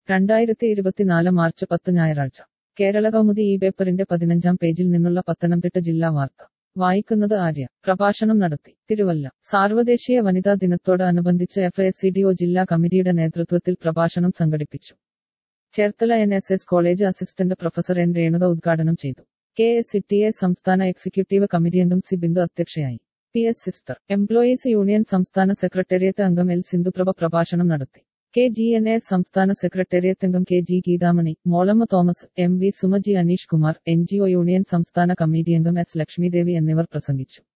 രണ്ടായിരത്തി ഇരുപത്തിനാല് മാർച്ച് പത്ത് ഞായറാഴ്ച കേരള കൗമുദി ഈ പേപ്പറിന്റെ പതിനഞ്ചാം പേജിൽ നിന്നുള്ള പത്തനംതിട്ട ജില്ലാ വാർത്ത വായിക്കുന്നത് ആര്യ പ്രഭാഷണം നടത്തി തിരുവല്ല സാർവദേശീയ വനിതാ ദിനത്തോട് അനുബന്ധിച്ച് F S C D O ജില്ലാ കമ്മിറ്റിയുടെ നേതൃത്വത്തിൽ പ്രഭാഷണം സംഘടിപ്പിച്ചു Cherthala N S S college assistant professor N Renuka ഉദ്ഘാടനം ചെയ്തു K S C T A സംസ്ഥാന എക്സിക്യൂട്ടീവ് കമ്മിറ്റി അംഗം സി ബിന്ദു അധ്യക്ഷയായി P S sister employees union സംസ്ഥാന സെക്രട്ടേറിയറ്റ് അംഗം എൽ സിന്ധുപ്രഭ പ്രഭാഷണം നടത്തി കെ ജി എൻ എ സംസ്ഥാന സെക്രട്ടേറിയറ്റ് അംഗം K G Geethamani Molamma Thomas M V സുമജി Aneesh Kumar N G O union സംസ്ഥാന കമ്മിറ്റി അംഗം എസ് ലക്ഷ്മിദേവി എന്നിവർ പ്രസംഗിച്ചു